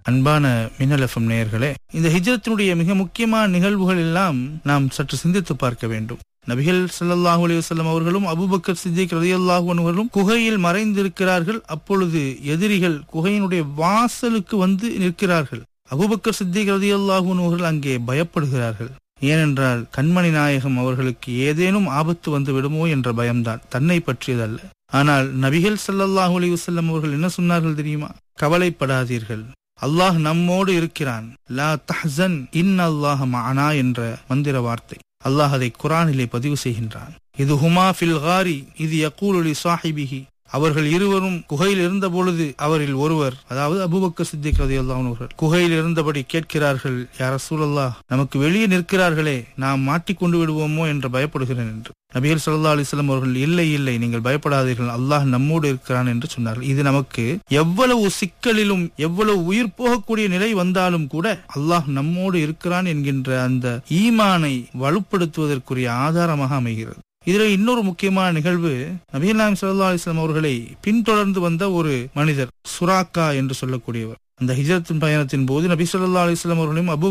அன்பான மின்னல் எஃப்எம் நேயர்களே இந்த ஹிஜ்ரத்தினுடைய மிக முக்கியமான நிகழ்வுகள் எல்லாம் நாம் சற்று சிந்தித்து பார்க்க வேண்டும் நபிகள் ஸல்லல்லாஹு அலைஹி வஸல்லம் அவர்களும் அபூபக்கர் சித்திக் ரலியல்லாஹு அன்ஹு அவர்களும் குகையில் மறைந்திருக்கிறார்கள் அப்பொழுது எதிரிகள் குகையினுடைய வாசலுக்கு வந்து நிற்கிறார்கள் அபூபக்கர் சித்திக் ரலியல்லாஹு அன்ஹு அவர்கள் அங்கே பயப்படுகிறார்கள் ஏனென்றால் கண்மணி நாயகம் அவர்களுக்கு ஏதேனும் ஆபத்து வந்து விடுமோ என்ற பயம்தான் தன்னை பற்றியதல்ல ஆனால் நபிகள் ஸல்லல்லாஹு அலைஹி வஸல்லம் அவர்கள் என்ன சொன்னார்கள் தெரியுமா கவலைப்படாதீர்கள் அல்லாஹ் நம்மோடு இருக்கிறான் லா தஹ்சன் இன் அல்லாஹ் மஅனா என்ற மந்திர வார்த்தை அல்லாஹ் அதை குரானிலே பதிவு செய்கின்றான் இது ஹுமா ஃபில் காரி இது யகூலுலி சாஹிபிஹி அவர்கள் இருவரும் குகையில் இருந்த பொழுது அவரில் ஒருவர் அதாவது அபுபக்கர் சித்திக் ரதியல்லாஹு அவர்கள் குகையில் இருந்தபடி கேட்கிறார்கள் யார சூழல்லா நமக்கு வெளியே நிற்கிறார்களே நாம் மாட்டிக்கொண்டு விடுவோமோ என்று பயப்படுகிறேன் என்று நபிகள் ஸல்லல்லாஹு அலைஹி வஸல்லம் அவர்கள் இல்லை இல்லை நீங்கள் பயப்படாதீர்கள் அல்லாஹ் நம்மோடு இருக்கிறான் என்று சொன்னார்கள் இது நமக்கு எவ்வளவு சிக்கலிலும் எவ்வளவு உயிர் போகக்கூடிய நிலை வந்தாலும் கூட அல்லாஹ் நம்மோடு இருக்கிறான் என்கின்ற அந்த ஈமானை வலுப்படுத்துவதற்குரிய ஆதாரமாக அமைகிறது இதுல இன்னொரு முக்கியமான நிகழ்வு நபிகள் நாயம் சல்லா அலிஸ்லாம் அவர்களை பின்தொடர்ந்து வந்த ஒரு மனிதர் சுராக்கா என்று சொல்லக்கூடியவர் அந்த ஹிஜரத்தின் பயணத்தின் போது நபி ஸல்லல்லாஹு அலைஹி வஸல்லம் அவர்களையும் அபு